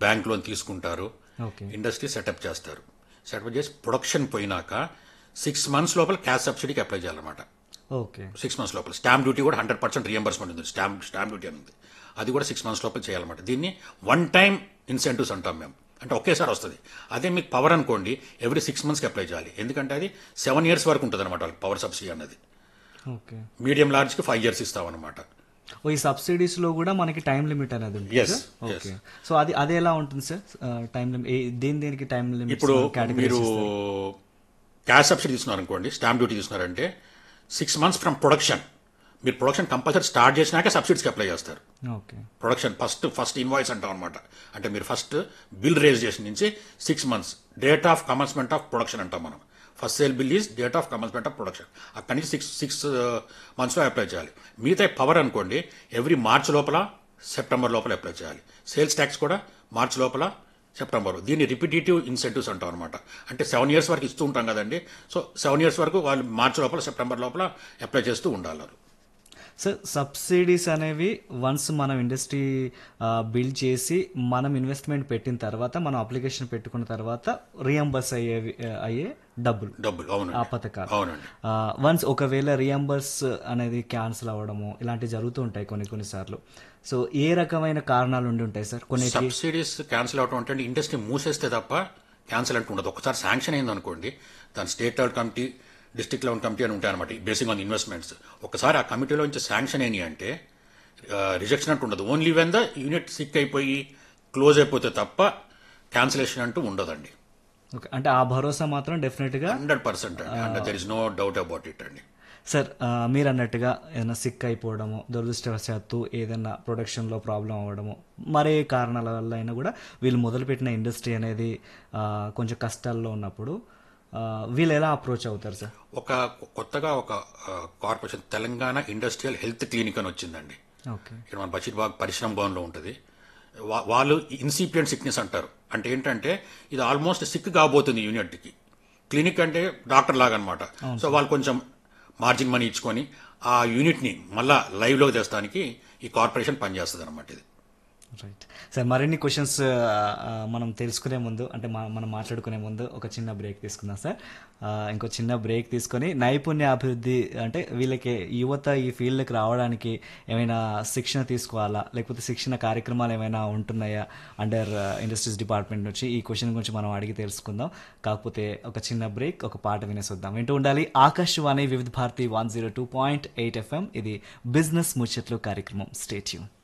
Bank loan తీసుకుంటారు okay industry setup చేస్తారు setup చేసి ప్రొడక్షన్ పోయినాక సిక్స్ మంత్స్ లోపల క్యాష్ సబ్సిడీకి అప్లై చేయాలన్నమాట ఓకే సిక్స్ మంత్స్ లోపల స్టాంప్ డ్యూటీ కూడా హండ్రెడ్ పర్సెంట్ రియంబర్స్మెంట్ ఉంది స్టాంప్ స్టాంప్ డ్యూటీ అని ఉంది అది కూడా సిక్స్ మంత్స్ లోపల చేయాలన్నమాట దీన్ని వన్ టైం ఇన్సెంటివ్స్ అంటాం మేము అంటే ఒకేసారి వస్తుంది అదే మీకు పవర్ అనుకోండి ఎవ్రీ సిక్స్ మంత్స్కి అప్లై చేయాలి ఎందుకంటే అది సెవెన్ ఇయర్స్ వరకు ఉంటుంది అనమాట వాళ్ళకి పవర్ సబ్సిడీ అన్నది ఓకే మీడియం లార్జ్కి ఫైవ్ ఇయర్స్ ఇస్తామన్నమాట ఓ ఈ సబ్సిడీస్ లో కూడా మనకి టైం లిమిట్ అనేది ఉంటుంది Yes, సార్? ఓకే సో అది అది ఎలా ఉంటుంది సార్ టైం లిమిట్ దేని దేనికి టైం లిమిట్ ఇప్పుడు మీరు క్యాష్ సబ్సిడీ తీసుకున్నారు అనుకోండి స్టాంప్ డ్యూటీ తీసుకున్నారంటే సిక్స్ మంత్స్ ఫ్రమ్ ప్రొడక్షన్ మీరు ప్రొడక్షన్ కంపల్సరీ స్టార్ట్ చేసినాక సబ్సిడీస్కి అప్లై చేస్తారు okay production first first invoice అంటాం అనమాట అంటే మీరు ఫస్ట్ బిల్ రేజ్ చేసిన నుంచి six months date of commencement of production అంటాం మనం first sale bill is date of commencement of production అక్కడి నుంచి సిక్స్ సిక్స్ మంత్స్లో అప్లై చేయాలి మిగతా పవర్ అనుకోండి ఎవ్రీ మార్చ్ లోపల సెప్టెంబర్ లోపల అప్లై చేయాలి సేల్స్ ట్యాక్స్ కూడా మార్చ్ లోపల సెప్టెంబర్ దీన్ని రిపిటేటివ్ ఇన్సెంటివ్స్ అంటాం అనమాట అంటే సెవెన్ ఇయర్స్ వరకు ఇస్తూ ఉంటాం కదండి సో సెవెన్ ఇయర్స్ వరకు వాళ్ళు మార్చ్ లోపల సెప్టెంబర్ లోపల అప్లై చేస్తూ ఉండాలి వాళ్ళు. సార్ సబ్సిడీస్ అనేవి వన్స్ మనం ఇండస్ట్రీ బిల్డ్ చేసి మనం ఇన్వెస్ట్మెంట్ పెట్టిన తర్వాత మనం అప్లికేషన్ పెట్టుకున్న తర్వాత రియంబర్స్ అయ్యేవి ఆ, అయ్యే డబ్బులు డబ్బులు ఆ అవునండి పథకాలు అవునండి వన్స్ ఒకవేళ రియంబర్స్ అనేది క్యాన్సిల్ అవ్వడము ఇలాంటివి జరుగుతూ ఉంటాయి కొన్ని కొన్నిసార్లు సో ఏ రకమైన కారణాలు ఉండి ఉంటాయి సార్ కొన్ని సబ్సిడీస్ క్యాన్సిల్ అవటం అంటే ఇండస్ట్రీ మూసేస్తే తప్ప క్యాన్సిల్ అంటూ ఉండదు ఒకసారి శాంక్షన్ అయింది అనుకోండి దాని state level committee district level committee అని ఉంటాయి అనమాట బేసింగ్ ఆన్ ఇన్వెస్ట్మెంట్స్ ఒకసారి ఆ కమిటీలో నుంచి శాంక్షన్ అయినాయి అంటే రిజెక్షన్ అంటూ ఉండదు only when the unit sick అయిపోయి క్లోజ్ అయిపోతే తప్ప క్యాన్సిలేషన్ అంటూ ఉండదండి ఓకే అంటే ఆ భరోసా మాత్రం డెఫినెట్గా హండ్రెడ్ పర్సెంట్ అండి and there is no doubt about it అండి సార్ ఆ, మీరు అన్నట్టుగా ఏదైనా సిక్ అయిపోవడము దురదృష్టవశాత్తు ఏదైనా ప్రొడక్షన్లో ప్రాబ్లం అవ్వడము మరే కారణాల వల్ల అయినా కూడా వీళ్ళు మొదలుపెట్టిన ఇండస్ట్రీ అనేది ఆ, కొంచెం కష్టాల్లో ఉన్నప్పుడు ఆ, వీళ్ళు ఎలా అప్రోచ్ అవుతారు సార్ ఒక కొత్తగా ఒక corporation Telangana industrial health clinic అని వచ్చిందండి ఓకే ఇక్కడ మన బషీర్బాగ్ పరిశ్రమ భవన్లో ఉంటుంది వా- వాళ్ళు ఇన్సిపియంట్ సిక్నెస్ అంటారు అంటే ఏంటంటే ఇది ఆల్మోస్ట్ సిక్ కాబోతుంది యూనిట్కి క్లినిక్ అంటే డాక్టర్ లాగా అనమాట సో వాళ్ళు కొంచెం మార్జిన్ మనీ ఇచ్చుకొని ఆ యూనిట్ని మళ్ళా లైవ్లోకి తెస్తానికి ఈ కార్పొరేషన్ పనిచేస్తుంది అనమాట ఇది రైట్ సార్ మరిన్ని క్వశ్చన్స్ మనం తెలుసుకునే ముందు అంటే మా- మనం మాట్లాడుకునే ముందు ఒక చిన్న బ్రేక్ తీసుకుందాం సార్ ఆ, ఇంకో చిన్న బ్రేక్ తీసుకొని నైపుణ్య అభివృద్ధి అంటే వీళ్ళకి యువత ఈ ఫీల్డ్కి రావడానికి ఏమైనా శిక్షణ తీసుకోవాలా లేకపోతే శిక్షణ కార్యక్రమాలు ఏమైనా ఉంటున్నాయా అండర్ ఇండస్ట్రీస్ డిపార్ట్మెంట్ నుంచి ఈ క్వశ్చన్ గురించి మనం అడిగి తెలుసుకుందాం కాకపోతే ఒక చిన్న బ్రేక్ ఒక పాట వినేసొద్దాం వింటూ ఉండాలి Akashvani Vividh Bharati one zero two point eight FM ఇది బిజినెస్ ముచ్చట్లు కార్యక్రమం స్టేట్యూన్